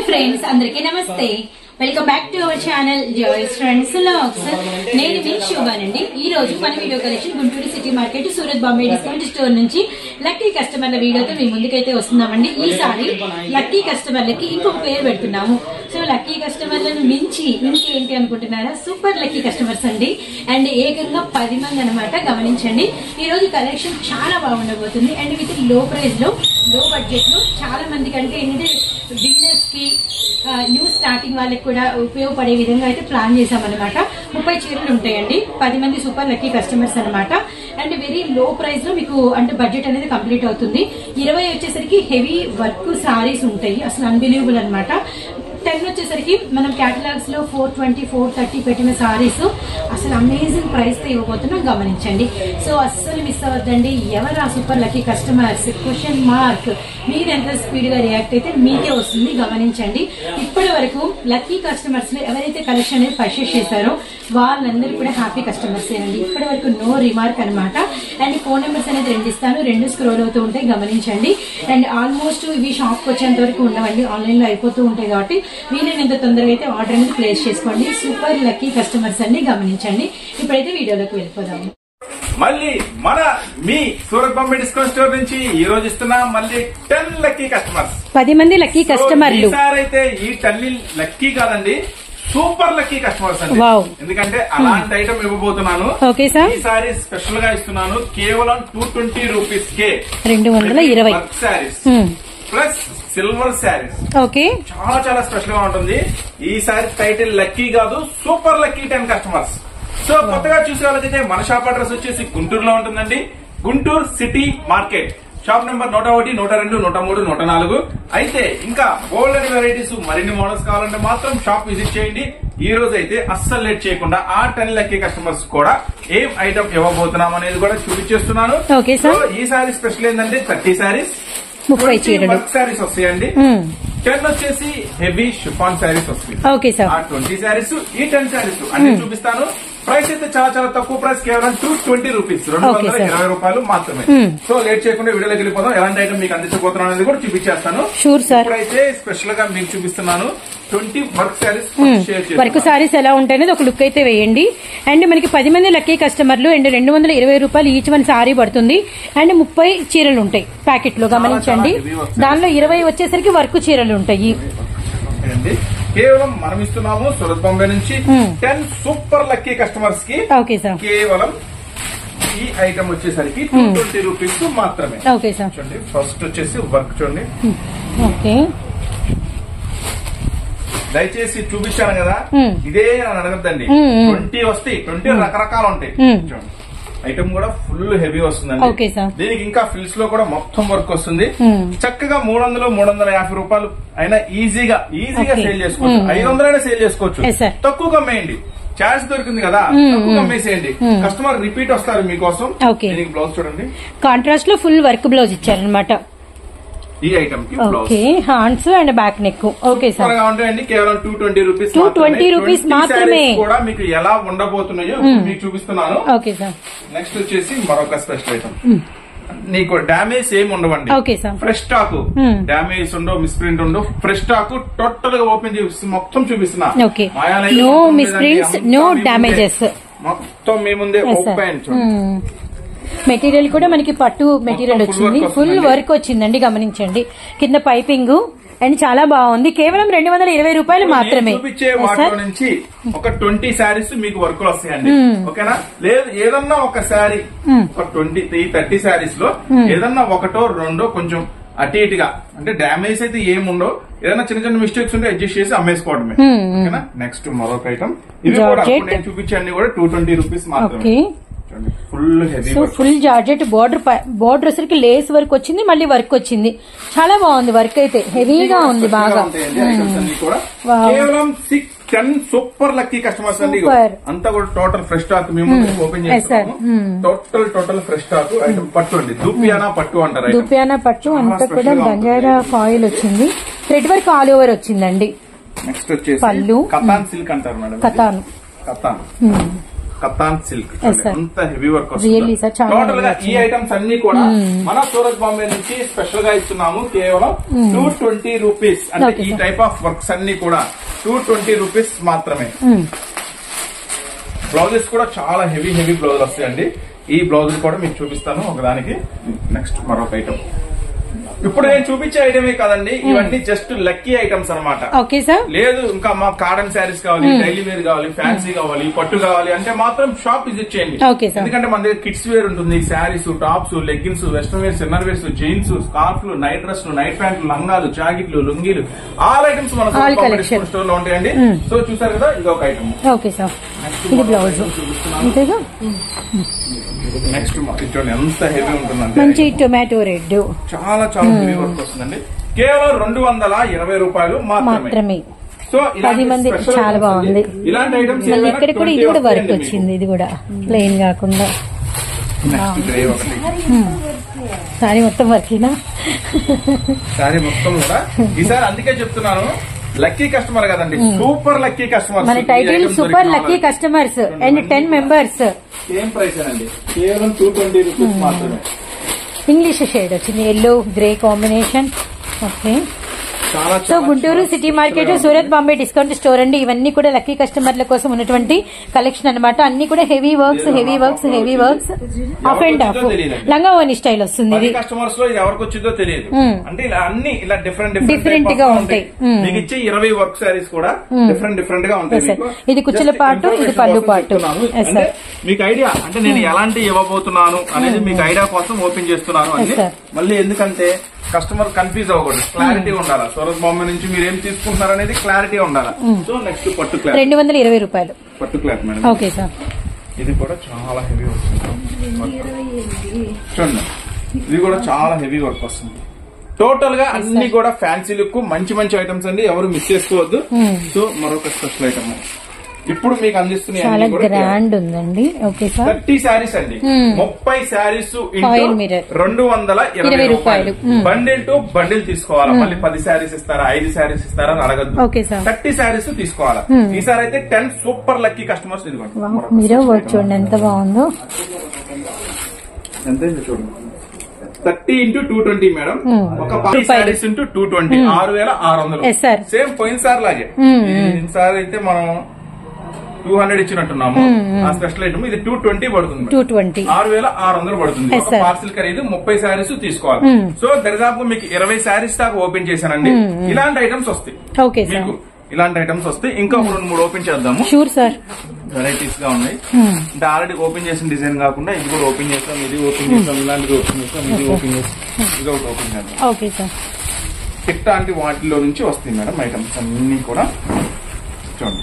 Friends అందరికీ నమస్తే welcome back to our channel joys friends లాక్స్ నేను మీ శోభానండి ఈ రోజు మన video collection Guntur city market Surat Bombay discount store నుంచి లక్కీ కస్టమర్ల వీడియోతో మీ ముందుకైతే వస్తున్నామండి ఈసారి లక్కీ కస్టమర్లకి ఇంకొక పేరు పెడుతున్నాము సో లక్కీ కస్టమర్లను మించి ఇంకేంటి అనుకుంటున్నారా సూపర్ లక్కీ కస్టమర్స్ అండి అండ్ ఏకంగా పది మంది అనమాట గమనించండి ఈ రోజు కలెక్షన్ చాలా బాగుండబోతుంది and with low price low low budget లో చాలా మంది కంటే ఏంటంటే బిగినర్స్ కి ఆ, న్యూ స్టార్టింగ్ వాళ్ళకి కూడా ఉపయోగపడే విధంగా అయితే ప్లాన్ చేసామన్నమాట ముప్పై చీరలు ఉంటాయండి పది మంది సూపర్ లక్కీ కస్టమర్స్ అన్నమాట and very low price low మీకు అంటే బడ్జెట్ అనేది కంప్లీట్ అవుతుంది ఇరవై వచ్చేసరికి హెవీ వర్క్ సారీస్ ఉంటాయి అసలు అన్బిలీవబుల్ అన్నమాట టెన్ వచ్చేసరికి మనం క్యాటలాగ్స్ లో ఫోర్ ట్వంటీ ఫోర్ థర్టీ పెట్టిన సారీస్ అసలు అమేజింగ్ ప్రైస్ తో ఇవ్వబోతున్నాం గమనించండి సో అస్సలు మిస్ అవ్వద్దండి ఎవరు ఆ super lucky customers question mark మీరు ఎంత స్పీడ్ గా రియాక్ట్ అయితే మీకే వస్తుంది గమనించండి ఇప్పటి వరకు లక్కీ కస్టమర్స్ లో ఎవరైతే కలెక్షన్ అనేది పర్చేస్ చేశారో వాళ్ళందరూ కూడా హ్యాపీ కస్టమర్స్ అండి ఇప్పటి వరకు నో రిమార్క్ అనమాట అండ్ ఫోన్ నెంబర్స్ అనేది రెండు ఇస్తాను రెండు స్క్రోల్ అవుతూ ఉంటాయి గమనించండి అండ్ ఆల్మోస్ట్ ఇవి షాప్ వచ్చేంత వరకు ఉండవండి ఆన్లైన్ లో అయిపోతూ ఉంటాయి కాబట్టి వీలైనంత తొందరగా అయితే ఆర్డర్ అనేది ప్లేస్ చేసుకోండి సూపర్ లక్కీ కస్టమర్స్ అన్ని గమనించండి ఇప్పుడైతే వీడియోలోకి వెళ్ళిపోదాము మళ్ళీ మన మీ సూరత్ బాంబే డిస్కౌంట్ స్టోర్ నుంచి ఈ రోజు ఇస్తున్న మళ్ళీ టెన్ లక్కీ కస్టమర్స్ పది మంది లక్కీ కస్టమర్లు ఈసారి అయితే ఈ టెన్ లక్కీ కాదండి సూపర్ లక్కీ కస్టమర్స్ అండి Wow. ఎందుకంటే అలాంటి ఐటమ్ ఇవ్వబోతున్నాను ఓకే సార్ ఈసారి స్పెషల్ గా ఇస్తున్నాను కేవలం టూ ట్వంటీ రూపీస్ కే రెండు వందల ఇరవై work sarees Hmm. Plus silver sarees okay చాలా చాలా స్పెషల్ గా ఉంటుంది ఈసారి టైటిల్ లక్కీ కాదు super lucky ten customers so కొత్తగా చూసే వాళ్ళకైతే మన షాప్ అడ్రస్ వచ్చేసి గుంటూరులో ఉంటుందండి Guntur city market shop number నూట ఒకటి నూట రెండు నూట మూడు నూట నాలుగు అయితే ఇంకా గోల్డ్ అండ్ వెరైటీస్ మరిన్ని మోడల్స్ కావాలంటే మాత్రం షాప్ విజిట్ చేయండి ఈ రోజు అయితే అస్సలు లేట్ చేయకుండా ఆ టెన్ లక్కీ కస్టమర్స్ కూడా ఏం ఐటమ్ ఇవ్వబోతున్నాం అనేది కూడా చూపించేస్తున్నాను Okay, sir. సో ఈ సారీ స్పెషల్ ఏంటంటే థర్టీ సారీస్ ముప్పై చీరలు. వర్క్ సారీస్ వస్తాయండి Hmm. టెన్ వచ్చేసి హెవీ షిఫాన్ శారీస్ వస్తాయి ఓకే సార్ ఆ ట్వంటీ శారీస్ ఈ టెన్ శారీస్ అన్ని చూపిస్తాను ప్రైస్ అయితే చాలా చాలా తక్కువ ప్రైస్ కేవలం టూ ట్వంటీ రూపీస్ రెండు Okay, వందల sir. ఇరవై రూపాయలు మాత్రమే Hmm. సో లేట్ చేయకుండా వీడియోలోకి వెళ్ళిపోదాం ఎలాంటి ఐటమ్ మీకు అందించబోతున్నాను అనేది కూడా చూపించేస్తాను Sure, sir. ఇప్పుడైతే స్పెషల్ గా మీకు చూపిస్తున్నాను twenty work sarees sheer work sarees ఎలా ఉంటాయనేది ఒక లుక్ అయితే వేయండి అండ్ మనకి పది మంది లక్కీ కస్టమర్లు అండ్ రెండు వందల ఇరవై రూపాయలు ఈచ్ వన్ సారీ పడుతుంది అండ్ ముప్పై చీరలు ఉంటాయి ప్యాకెట్ లో గమనించండి చాలా heavy వస్తాయి. దానిలో ఇరవై వచ్చేసరికి వర్క్ చీరలు ఉంటాయి అండి కేవలం మనం ఇస్తున్నాము సూరత్ బాంబే నుంచి Hmm. Ten super lucky customers కి ఓకే సార్ కేవలం ఈ ఐటమ్ వచ్చేసరికి టూ ట్వంటీ రూపీస్ మాత్రమే ఓకే సార్ చూడండి ఫస్ట్ వచ్చేసి వర్క్ చూడండి ఓకే దయచేసి చూపించాను కదా Hmm. ఇదే అని అడగద్దండి Hmm, hmm. ట్వంటీ వస్తాయి ట్వంటీ రకరకాలు ఉంటాయి Hmm. చూడండి ఐటమ్ కూడా ఫుల్ హెవీ వస్తుందండి Okay, sir. దీనికి ఇంకా ఫిల్స్ లో కూడా మొత్తం వర్క్ వస్తుంది Hmm. చక్కగా మూడు వందలు మూడు వందల యాభై రూపాయలు అయినా ఈజీగా ఈజీగా Okay. సేల్ చేసుకోవచ్చు Hmm. ఐదు వందలైనా సేల్ చేసుకోవచ్చు Yes, sir. తక్కువగా అమ్మేయండి ఛాన్స్ దొరికింది కదా Hmm, తక్కువగా hmm. అమ్మేసేయండి Hmm. కస్టమర్ రిపీట్ వస్తారు మీకోసం Okay. దీనికి బ్లౌజ్ చూడండి కాంట్రాస్ట్ లో ఫుల్ వర్క్ బ్లౌజ్ ఇచ్చారనమాట ఈ ఐటమ్ కి blouse okay hands and back neck okay sir త్వరగా ఉంటాయండి కేవలం టూ ట్వంటీ రూపీస్ 220 rupees మాత్రమే. కూడా మీకు ఎలా ఉండబోతున్నాయో మీకు చూపిస్తున్నాను ఓకే సార్ నెక్స్ట్ వచ్చేసి మరొక స్పెషల్ ఐటమ్ నీకు డ్యామేజ్ ఏమి ఉండవండి Okay, sir. Fresh stock Hmm. Damage ఉండవు మిస్ప్రింట్ ఉండవు ఫ్రెష్ స్టాక్ టోటల్ గా ఓపెన్ చేసి మొత్తం చూపిస్తున్నా Okay. మాయాలయం No మొత్తం misprints, లేదండి. no అంతా మీ ముందే. damages. మొత్తం మీ ముందే ఓపెన్ చూడండి మెటీరియల్ కూడా మనకి పట్టు మెటీరియల్ మొత్తం full వచ్చింది work ఫుల్ వస్తుందండి. వర్క్ వచ్చిందండి గమనించండి కింద పైపింగ్ అండ్ చాలా బాగుంది కేవలం రెండు వందల ఇరవై రూపాయలు మాత్రమే నేను చూపించే Yes, వాటిలో sir? నుంచి ఒక ట్వంటీ శారీస్ మీకు వర్క్ లో వస్తాయండి Hmm. ఓకేనా లేదు ఏదన్నా ఒక శారీ Hmm. ఒక ట్వంటీ ఈ థర్టీ శారీస్ లో ఏదన్నా ఒకటో రెండో కొంచెం అటు ఇటుగా అంటే డ్యామేజ్ అయితే ఏముండో ఏదైనా చిన్న చిన్న మిస్టేక్స్ ఉంటే అడ్జస్ట్ చేసి అమ్మేసుకోవడమే Hmm, hmm. ఓకేనా నెక్స్ట్ మరొక ఐటమ్ ఇవి కూడా Georgette. ఇప్పుడు నేను చూపించే అన్ని కూడా టూ ట్వంటీ రూపీస్ మాత్రమే okay full heavy so full georgette border border వచ్చరికి లేస్ వర్క్ వచ్చింది మళ్ళీ వర్క్ వచ్చింది చాలా బాగుంది వర్క్ అయితే హెవీగా ఉంది బాగా Wow. కేవలం six ten super lucky customers అండి ఇగో. Super. అంతా కూడా టోటల్ ఫ్రెష్ స్టాక్ మేము ఓపెన్ Yes, sir. చేస్తాము Hmm. Total total fresh stock item పట్టు అండి దూపియానా పట్టు అంటారు item. దుప్యానా పట్టు చాలా అంతా కూడా special గా బంజారా ఫాయిల్ వచ్చింది థ్రెడ్ వర్క్ ఆల్ ఓవర్ వచ్చిందండి నెక్స్ట్ వచ్చేసి పళ్ళు. కతాన్ సిల్క్ అంటారు మేడం ఇది. Katan katan katan silk Yes, sir. అంత హెవీ వర్క్ Really, sir, చాలా టోటల్ గా heavy ఈ ఐటమ్స్ అన్ని కూడా మన సూరత్ బాంబే నుంచి స్పెషల్ గా ఇస్తున్నాము కేవలం టూ ట్వంటీ రూపీస్ అంటే Okay, ఈ sir. టైప్ ఆఫ్ వర్క్స్ అన్ని కూడా టూ ట్వంటీ రూపీస్ మాత్రమే ఉమ్. బ్లౌజెస్ కూడా చాలా హెవీ హెవీ బ్లౌజులు వస్తాయండి ఈ బ్లౌజ్ కూడా మీకు చూపిస్తాను ఒకదానికి నెక్స్ట్ మరొక ఐటమ్ ఇప్పుడు నేను చూపించే ఐటమే కాదండి ఇవన్నీ జస్ట్ లక్కీ ఐటమ్స్ అన్నమాట ఓకే సార్ లేదు ఇంకా మా కాటన్ శారీస్ కావాలి డైలీ వేర్ కావాలి ఫ్యాన్సీ కావాలి పట్టు కావాలి అంటే మాత్రం షాప్ విజిట్ చేయండి Okay, sir. ఎందుకంటే మన దగ్గర కిడ్స్ వేర్ ఉంటుంది sarees tops leggings western wears inner wears jeans స్కార్ఫ్లు నైట్ డ్రెస్ నైట్ ప్యాంట్లు లంగాలు జాకెట్లు లుంగీలు ఆల్ ఐటమ్స్ మన All collection. స్టోర్ లో ఉంటాయండి సో చూసారు కదా ఇది ఒక ఐటమ్ ఓకే సార్ ఇది బ్లౌజ్ అంతేగా నెక్స్ట్ చూడండి ఎంత హెవీ ఉంటుందంటే మంచి టొమాటో రెడ్ చాలా చాలా హెవీ వర్క్ వస్తుందండి కేవలం రెండు వందల ఇరవై రూపాయలు మాత్రమే మాత్రమే సో పది ఇలాంటి మంది special చాలా items బాగుంది అండి. ఇలాంటి ఐటమ్స్ మళ్ళీ ఇక్కడ కూడా ఇది కూడా వర్క్ వచ్చింది ఇది కూడా ప్లెయిన్ కాకుండా నెక్స్ట్ గ్రే ఒకటి సారీ మొత్తం వర్కినా సారీ మొత్తం కూడా ఈసారి అందుకే చెప్తున్నాను లక్కీ కస్టమర్ కదండి సూపర్ లక్కీ కస్టమర్ మన title super lucky customers and ten members same price అండి కేవలం టూ ట్వంటీ రూపీస్ మాత్రమే ఇంగ్లీష్ షేడ్ వచ్చింది ఎల్లో గ్రే కాంబినేషన్ ఓకే చాలా సో చాలా గుంటూరు చాలా సిటీ మార్కెట్ చక్కగా సూరత్ బాంబే డిస్కౌంట్ స్టోర్ అండి ఇవన్నీ కూడా లక్కీ కస్టమర్ల కోసం ఉన్నటువంటి కలెక్షన్ అన్నమాట అన్ని కూడా heavy works heavy works heavy works off and off తెలియదండి. లంగా ఓని స్టైల్ వస్తుంది పది ఇది కస్టమర్స్ లో ఇది ఎవరికి వచ్చిందో తెలియదు మ్మ్. అంటే ఇలా అన్ని ఇలా డిఫరెంట్ Different గా ఉంటాయి. మ్మ్. మీకు ఇచ్చే ఇరవై వర్క్ సారీస్ కూడా డిఫరెంట్ డిఫరెంట్ గా ఉంటాయి Yes, sir. మీకు. ఇది కుచ్చుల Just పాటు, ఇది information పళ్ళు కోసం పాటు. చెప్తున్నాను. Yes, అంటే sir. మీకు ఐడియా అంటే నేను ఎలాంటి ఇవ్వబోతున్నాను అనేది మీకు ఐడియా కోసం ఓపెన్ చేస్తున్నాను Yes, అని sir. మళ్ళీ ఎందుకంటే కస్టమర్ కన్ఫ్యూజ్ అవ్వకూడదు క్లారిటీ ఉండాలి సూరత్ బాంబే నుంచి మీరు ఏం తీసుకుంటున్నారు అనేది క్లారిటీ ఉండాలి సో నెక్స్ట్ పట్టు క్లాత్ రెండు వందల ఇరవై రూపాయలు పట్టు క్లాత్ మేడం ఓకే సార్ ఇది కూడా చాలా హెవీ వస్తుంది చూడండి ఇది కూడా చాలా హెవీ వర్క్ వస్తుంది టోటల్ గా అన్ని కూడా ఫ్యాన్సీ లుక్ మంచి మంచి ఐటమ్స్ అండి ఎవరు మిస్ చేసుకోవద్దు Hmm. సో మరొక స్పెషల్ ఐటమ్ ఇప్పుడు మీకు అందిస్తున్న చాలా గ్రాండ్ ఉందండి ఓకే సార్ థర్టీ శారీస్ అండి Hmm. ముప్పై శారీస్ Foil mirror. రెండు వందల ఇరవై ఇరవై రూపాయలు రూపాయలు. Hmm. బండిల్ టు బండిల్ తీసుకోవాలా మళ్ళీ పది శారీస్ ఇస్తారా ఐదు శారీస్ ఇస్తారా అని అడగద్దు Okay, sir. థర్టీ శారీస్ తీసుకోవాలా Hmm. ఈసారి అయితే టెన్ సూపర్ లక్కీ కస్టమర్స్ ఇదిగోండి వావ్, మరొక మీరే special వర్క్ item. చూడండి ఎంత బాగుందో ఎంత అయింది చూడండి thirty into two twenty madam Hmm. ఒక పది రూపాయలు. శారీస్ ఇంటూ టూ ట్వంటీ ఆరు వేల ఆరు వందలు Yes, sir. సేమ్ పోయిన సార్ లాగే Hmm, ఈసారి అయితే మనం టూ హండ్రెడ్ ఇచ్చినట్టున్నాము ఆ స్పెషల్ ఐటమ్ ఇది టూ ట్వంటీ పడుతుంది టూ మేడం. ట్వంటీ ఆరు వేల ఆరు వందలు పడుతుంది Yes, ఒక sir. పార్సిల్ ఖరీదు ముప్పై శారీస్ తీసుకోవాలి Hmm. సో దరిదాపు మీకు ఇరవై శారీస్ దాకా ఓపెన్ చేశానండి ఇలాంటి ఐటమ్స్ వస్తాయి ఓకే సార్ మీకు ఇలాంటి ఐటమ్స్ వస్తాయి ఇంకా ఒక రెండు మూడు ఓపెన్ చేద్దాము షూర్ సార్ వెరైటీస్ గా ఉన్నాయి అంటే ఆల్రెడీ ఓపెన్ చేసిన డిజైన్ కాకుండా ఇది కూడా ఓపెన్ చేస్తాం ఇది ఓపెన్ చేస్తాం ఇలాంటిది ఓపెన్ చేస్తాం ఇది ఓపెన్ చేస్తాం ఇది ఒకటి ఓపెన్ చేద్దాం ఓకే సార్ ఇట్లాంటి వాటిలో నుంచి వస్తాయి మేడం ఐటమ్స్ అన్ని కూడా చూడండి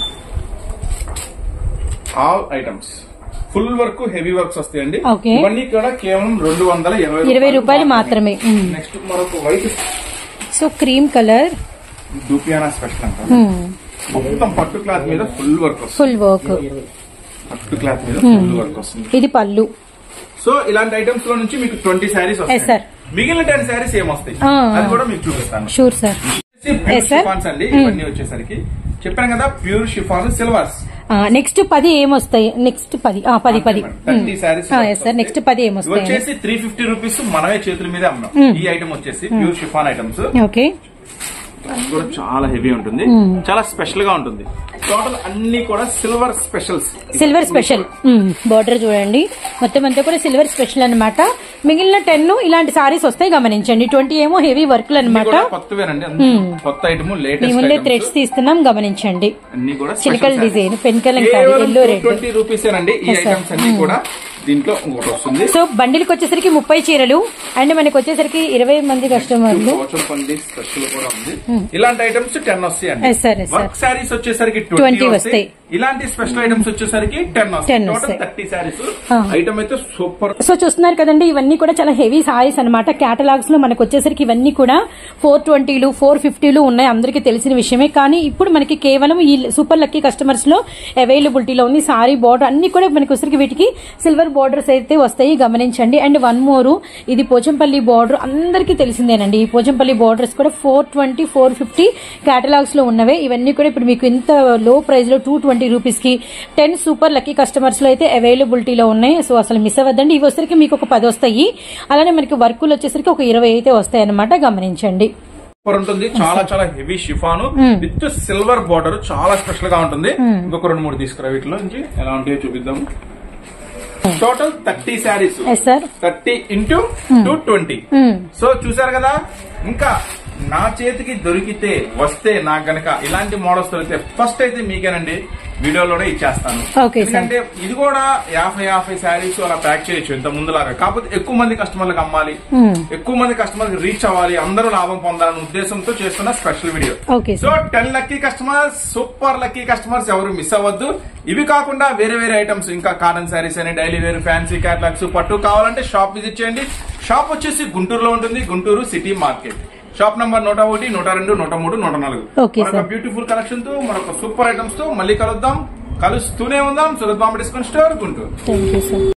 all items full work heavy works వస్తాయండి Okay. ఇవన్నీ కూడా కేవలం రెండు వందల ఇరవై ఇరవై రూపాయలు మాత్రమే మ్మ్. నెక్స్ట్ మరొక white so cream colour dupion special అంటారు మొత్తం పట్టు క్లాత్ మీద ఫుల్ వర్క్ వస్తుంది ఫుల్ వర్క్ పట్టు క్లాత్ మీద ఫుల్ వర్క్ వస్తుంది ఇది పళ్ళు సో ఇలాంటి ఐటమ్స్ లో నుంచి మీకు ట్వంటీ శారీస్ Yes, sir. వస్తాయి మిగిలిన టెన్ శారీస్ ఏమొస్తాయి ఆ, అది ఆ. కూడా మీకు చూపిస్తాను sure sir Yes, sir. Chiffons అండి ఇవన్నీ వచ్చేసరికి చెప్పాను కదా ప్యూర్ షిఫాన్ సిల్వర్స్ నెక్స్ట్ పది ఏమొస్తాయి నెక్స్ట్ పది ఆ, పది పది thirty sarees yes sir next పది ఏమొస్తాయి వచ్చేసి త్రీ ఫిఫ్టీ రూపీస్ మనమే చేతుల మీద అమ్మాం ఈ ఐటమ్ వచ్చేసి ప్యూర్ షిఫాన్ ఐటమ్స్ ఓకే కూడా చాలా హెవీ ఉంటుంది చాలా స్పెషల్ గా ఉంటుంది టోటల్ అన్ని కూడా silver specials silver special border చూడండి మొత్తం అంతా కూడా సిల్వర్ స్పెషల్ అన్నమాట మిగిలిన టెన్ ఇలాంటి సారీస్ వస్తాయి గమనించండి ట్వంటీ ఏమో హెవీ వర్క్లు అనమాట కొత్తవేనండి అన్ని కొత్త ఐటమ్ మీ లేటెస్ట్ ముందే థ్రెడ్స్ తీస్తున్నాం గమనించండి అన్ని కూడా చిలకల design pen kalamkari yellow red twenty rupees అండి ఈ Yes, sir. ఐటమ్స్ అన్ని కూడా దీంట్లో ఇంకోటి వస్తుంది సో బండిల్కి వచ్చేసరికి ముప్పై చీరలు అండ్ మనకి వచ్చేసరికి ఇరవై మంది కస్టమర్లు పోచంపల్లి స్పెషల్ కూడా ఉంది ఇలాంటి ఐటమ్స్ టెన్ వస్తాయి అండి Yes, sir, yes, sir. Work sarees వచ్చేసరికి 20 ట్వంటీ వస్తాయి. వస్తాయి ఇలాంటి స్పెషల్ ఐటమ్స్ వచ్చేసరికి టెన్ వస్తాయి 10 టోటల్ వస్తాయి. Thirty sarees Ah. ఐటమ్ అయితే సూపర్ సో చూస్తున్నారు కదండి ఇవన్నీ కూడా చాలా హెవీ సారీస్ అనమాట కేటలాగ్స్ లో మనకు వచ్చేసరికి ఇవన్నీ కూడా ఫోర్ ట్వంటీలు ఫోర్ ఫిఫ్టీలు ఉన్నాయి అందరికీ తెలిసిన విషయమే కానీ ఇప్పుడు మనకి కేవలం ఈ సూపర్ లక్కీ కస్టమర్స్ లో అవైలబిలిటీలో ఉంది సారీ బార్డర్ అన్ని కూడా మనకి వచ్చరికి వీటికి సిల్వర్ బార్డర్స్ అయితే వస్తాయి గమనించండి అండ్ వన్ మోరు ఇది పోచంపల్లి బార్డర్ అందరికీ తెలిసిందేనండి ఈ పోచంపల్లి బార్డర్స్ కూడా four twenty four fifty catalogues లో ఉన్నవే ఇవన్నీ కూడా ఇప్పుడు మీకు ఇంత లో ప్రైస్ లో టూ ట్వంటీ రూపీస్ కి టెన్ సూపర్ లక్కీ కస్టమర్స్ లో అయితే అవైలబిలిటీలో ఉన్నాయి సో అసలు మిస్ అవ్వద్దండి ఇవి వచ్చేసరికి మీకు ఒక పది వస్తాయి అలానే మనకి వర్కులు వచ్చేసరికి ఒక ఇరవై అయితే వస్తాయి అనమాట గమనించండి సూపర్ ఉంటుంది చాలా చాలా heavy chiffon with silver border చాలా స్పెషల్ గా ఉంటుంది ఇంకొక రెండు మూడు తీసుకురా వీటిలో నుంచి ఎలా ఉంటాయో చూపిద్దాం total thirty sarees yes sir thirty into two twenty so చూసారు కదా ఇంకా నా చేతికి దొరికితే వస్తే నాకు గనక ఇలాంటి మోడల్స్ దొరికితే ఫస్ట్ అయితే మీకేనండి వీడియోలోనే ఇచ్చేస్తాను Okay, sir. ఎందుకంటే ఇది కూడా యాభై యాభై శారీస్ అలా ప్యాక్ చేయొచ్చు ఇంత ముందులాగా కాకపోతే ఎక్కువ మంది కస్టమర్లకు అమ్మాలి ఎక్కువ మంది కస్టమర్కి రీచ్ అవ్వాలి అందరూ లాభం పొందాలనే ఉద్దేశంతో చేస్తున్న special video okay so sir ten lucky customers super lucky customers ఎవరు మిస్ అవ్వద్దు ఇవి కాకుండా వేరే వేరే ఐటమ్స్ ఇంకా కాటన్ శారీస్ అని డైలీ వేర్ ఫ్యాన్సీ క్యాట్లాగ్స్ పట్టు కావాలంటే షాప్ విజిట్ చేయండి షాప్ వచ్చేసి గుంటూరులో ఉంటుంది Guntur city market shop number నూట ఒకటి నూట రెండు నూట మూడు నూట నాలుగు Okay, మరొక sir. బ్యూటిఫుల్ కలెక్షన్ తో మరొక సూపర్ ఐటమ్స్ తో మళ్ళీ కలుద్దాం కలుస్తూనే ఉందాం Surat Bombay discount store Guntur thank you sir